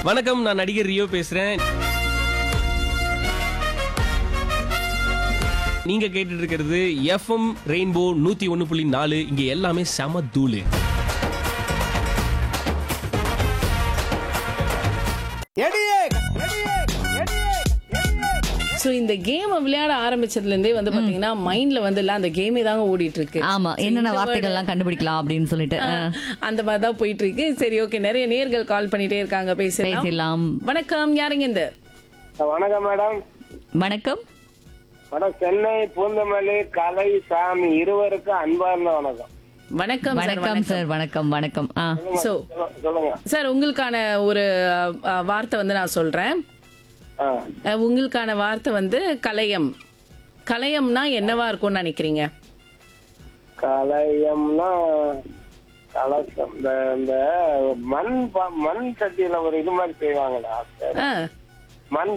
வணக்கம் நான் நடிகர் ரியோ பேசுறேன் நீங்க கேட்டுட்டு இருக்கிறது எஃப்எம் ரெயின்போ நூத்தி ஒன்னு புள்ளி நாலு இங்க எல்லாமே செம தூளு சோ இந்த கேம் விளையாட ஆரம்பிச்சதுல இருந்தே வந்து பாத்தீங்கன்னா மைண்ட்ல வந்து இல்ல அந்த கேமே தாங்க ஓடிட்டு இருக்கு ஆமா என்னென்ன வார்த்தைகள் எல்லாம் கண்டுபிடிக்கலாம் அப்படின்னு சொல்லிட்டு ஆ, அந்த மாதிரி தான் போயிட்டு இருக்கு சரி ஓகே நிறைய நேர்கள் கால் பண்ணிட்டே இருக்காங்க பேசலாம் பேசலாம் வணக்கம் யாருங்க இந்த வணக்கம் மேடம் வணக்கம் மேடம் சென்னை பூந்தமல்லி கலை சாமி இருவருக்கும் அன்பார்ந்த வணக்கம் வணக்கம் சார் வணக்கம் சார் வணக்கம் வணக்கம் ஆ சோ சொல்ல- சொல்லுங்க சார் உங்களுக்கான ஒரு அஹ், வார்த்தை வந்து நான் சொல்றேன் ஆ. அஹ், உங்களுக்கான வார்த்தை வந்து கலையம் கலையம்னா என்னவா இருக்கும்னு நினைக்கிறீங்க கலையம்னா கலசம் இந்த இந்த மண் பா- மண் சட்டியில ஒரு இது மாதிரி செய்வாங்கடா ஆ மண்